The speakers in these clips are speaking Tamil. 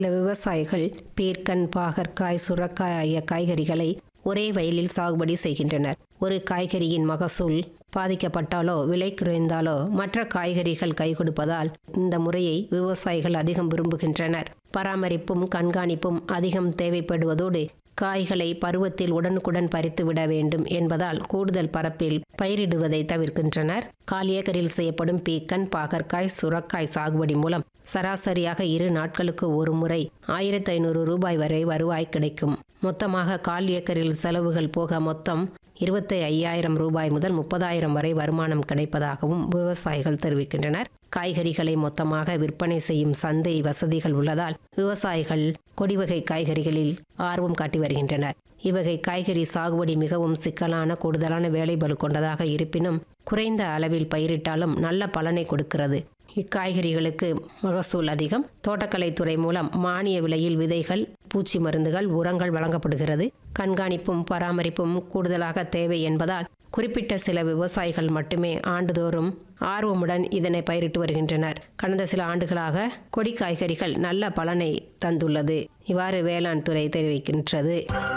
சில விவசாயிகள் பீர்க்கன் பாகற்காய் சுரக்காய் ஆகிய காய்கறிகளை ஒரே வயலில் சாகுபடி செய்கின்றனர் ஒரு காய்கறியின் மகசூல் பாதிக்கப்பட்டாலோ விலை குறைந்தாலோ மற்ற காய்கறிகள் கை கொடுப்பதால் இந்த முறையை விவசாயிகள் அதிகம் விரும்புகின்றனர் பராமரிப்பும் கண்காணிப்பும் அதிகம் தேவைப்படுவதோடு காய்களை பருவத்தில் உடனுக்குடன் பறித்து விட வேண்டும் என்பதால் கூடுதல் பரப்பில் பயிரிடுவதை தவிர்க்கின்றனர் கால் ஏக்கரில் செய்யப்படும் பீக்கன் பாகற்காய் சுரக்காய் சாகுபடி மூலம் சராசரியாக இரு நாட்களுக்கு ஒரு முறை ஆயிரத்தி ஐநூறு ரூபாய் வரை வருவாய் கிடைக்கும் மொத்தமாக கால் ஏக்கரில் செலவுகள் போக மொத்தம் இருபத்தி ஐயாயிரம் ரூபாய் முதல் முப்பதாயிரம் வரை வருமானம் கிடைப்பதாகவும் விவசாயிகள் தெரிவிக்கின்றனர் காய்கறிகளை மொத்தமாக விற்பனை செய்யும் சந்தை வசதிகள் உள்ளதால் விவசாயிகள் கொடிவகை காய்கறிகளில் ஆர்வம் காட்டி வருகின்றனர் இவ்வகை காய்கறி சாகுபடி மிகவும் சிக்கலான கூடுதலான வேலைபளு கொண்டதாக இருப்பினும் குறைந்த அளவில் பயிரிட்டாலும் நல்ல பலனை கொடுக்கிறது இக்காய்கறிகளுக்கு மகசூல் அதிகம் தோட்டக்கலைத்துறை மூலம் மானிய விலையில் விதைகள் பூச்சி மருந்துகள் உரங்கள் வழங்கப்படுகிறது கண்காணிப்பும் பராமரிப்பும் கூடுதலாக தேவை என்பதால் குறிப்பிட்ட சில விவசாயிகள் மட்டுமே ஆண்டுதோறும் ஆர்வமுடன் இதனை பயிரிட்டு வருகின்றனர் கடந்த சில ஆண்டுகளாக கொடி காய்கறிகள் நல்ல பலனை தந்துள்ளது இவ்வாறு வேளாண் துறை தெரிவிக்கின்றது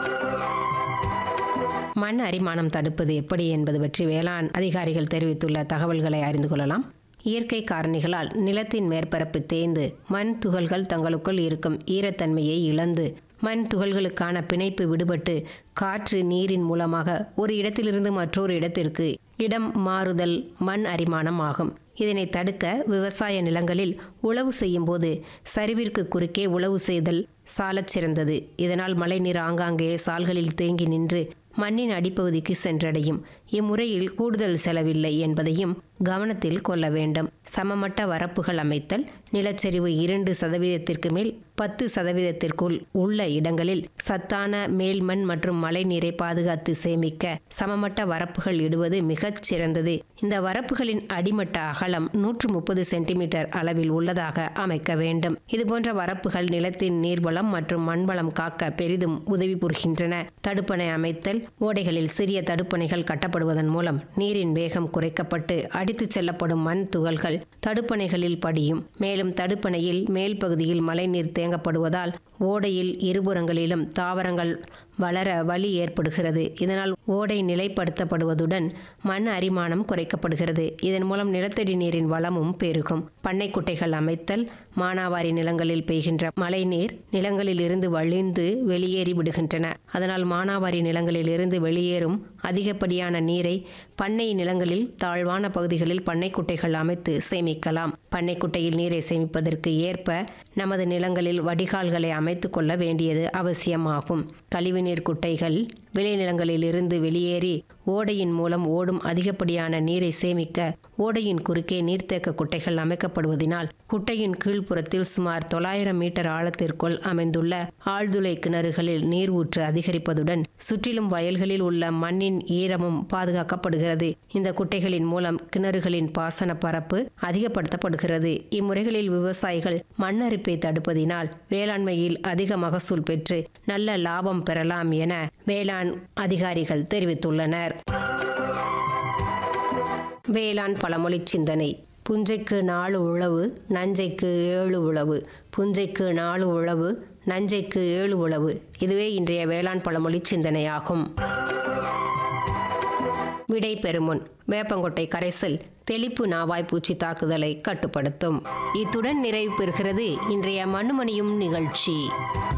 மண் அரிமானம் தடுப்பது எப்படி என்பது பற்றி வேளாண் அதிகாரிகள் தெரிவித்துள்ள தகவல்களை அறிந்து கொள்ளலாம் இயற்கை காரணிகளால் நிலத்தின் மேற்பரப்பு தேய்ந்து மண் துகள்கள் தங்களுக்குள் இருக்கும் ஈரத்தன்மையை இழந்து மண் துகள்களுக்கான பிணைப்பு விடுபட்டு காற்று நீரின் மூலமாக ஒரு இடத்திலிருந்து மற்றொரு இடத்திற்கு இடம் மாறுதல் மண் அரிமானம் ஆகும் இதனை தடுக்க விவசாய நிலங்களில் உழவு செய்யும் போது சரிவிற்கு குறுக்கே உழவு செய்தல் சாலச் சிறந்தது இதனால் மழைநீர் ஆங்காங்கே சால்களில் தேங்கி நின்று மண்ணின் அடிப்பகுதிக்கு சென்றடையும் இம்முறையில் கூடுதல் செலவில்லை என்பதையும் கவனத்தில் கொள்ள வேண்டும் சமமட்ட வரப்புகள் அமைத்தல் நிலச்சரிவு இரண்டு சதவீதத்திற்கு மேல் பத்து சதவீதத்திற்குள் உள்ள இடங்களில் சத்தான மேல்மண் மற்றும் மழைநீரை பாதுகாத்து சேமிக்க சமமட்ட வரப்புகள் இடுவது மிகச் சிறந்தது இந்த வரப்புகளின் அடிமட்ட அகலம் நூற்று முப்பது சென்டிமீட்டர் அளவில் உள்ளதாக அமைக்க வேண்டும் இதுபோன்ற வரப்புகள் நிலத்தின் நீர்வளம் மற்றும் மண்வளம் காக்க பெரிதும் உதவி புரிகின்றன தடுப்பணை அமைத்தல் ஓடைகளில் சிறிய தடுப்பணைகள் கட்டப்படுவதன் மூலம் நீரின் வேகம் குறைக்கப்பட்டு அடித்துச் செல்லப்படும் மண் துகள்கள் தடுப்பணைகளில் படியும் மேலும் தடுப்பணையில் மேல் பகுதியில் மழைநீர் தேங்கப்படுவதால் ஓடையில் இருபுறங்களிலும் தாவரங்கள் வளர வழி ஏற்படுகிறது இதனால் ஓடை நிலைப்படுத்தப்படுவதுடன் மண் அரிமானம் குறைக்கப்படுகிறது இதன் மூலம் நிலத்தடி நீரின் வளமும் பெருகும் பண்ணை குட்டைகள் அமைத்தல் மானாவாரி நிலங்களில் பெய்கின்ற மழைநீர் நிலங்களில் இருந்து வழிந்து வெளியேறி விடுகின்றன அதனால் மானாவாரி நிலங்களில் இருந்து வெளியேறும் அதிகப்படியான நீரை பண்ணை நிலங்களில் தாழ்வான பகுதிகளில் பண்ணை குட்டைகள் அமைத்து சேமிக்கலாம் பண்ணை குட்டையில் நீரை சேமிப்பதற்கு ஏற்ப நமது நிலங்களில் வடிகால்களை அமைத்து கொள்ள வேண்டியது அவசியமாகும் கழிவுநீர் குட்டைகள் விளைநிலங்களில் இருந்து வெளியேறி ஓடையின் மூலம் ஓடும் அதிகப்படியான நீரை சேமிக்க ஓடையின் குறுக்கே நீர்த்தேக்க குட்டைகள் அமைக்கப்படுவதினால் குட்டையின் கீழ்ப்புறத்தில் சுமார் தொள்ளாயிரம் மீட்டர் ஆழத்திற்குள் அமைந்துள்ள ஆழ்துளை கிணறுகளில் நீர் ஊற்று அதிகரிப்பதுடன் சுற்றிலும் வயல்களில் உள்ள மண்ணின் ஈரமும் பாதுகாக்கப்படுகிறது இந்த குட்டைகளின் மூலம் கிணறுகளின் பாசன பரப்பு அதிகப்படுத்தப்படுகிறது இம்முறைகளில் விவசாயிகள் மண்ணரிப்பை தடுப்பதினால் வேளாண்மையில் அதிக மகசூல் பெற்று நல்ல லாபம் பெறலாம் என வேளாண் அதிகாரிகள் தெரிவித்துள்ளனர் வேளாண் பழமொழி சிந்தனை புஞ்சைக்கு நாலு உழவு நஞ்சைக்கு ஏழு உழவு புஞ்சைக்கு நாலு உழவு நஞ்சைக்கு ஏழு உழவு இதுவே இன்றைய வேளாண் பழமொழி சிந்தனையாகும் விடை பெறுமுன் வேப்பங்கொட்டை கரைசல் தெளிப்பு நாவாய் பூச்சி தாக்குதலை கட்டுப்படுத்தும் இத்துடன் நிறைவு பெறுகிறது இன்றைய மண்ணுமணியும் நிகழ்ச்சி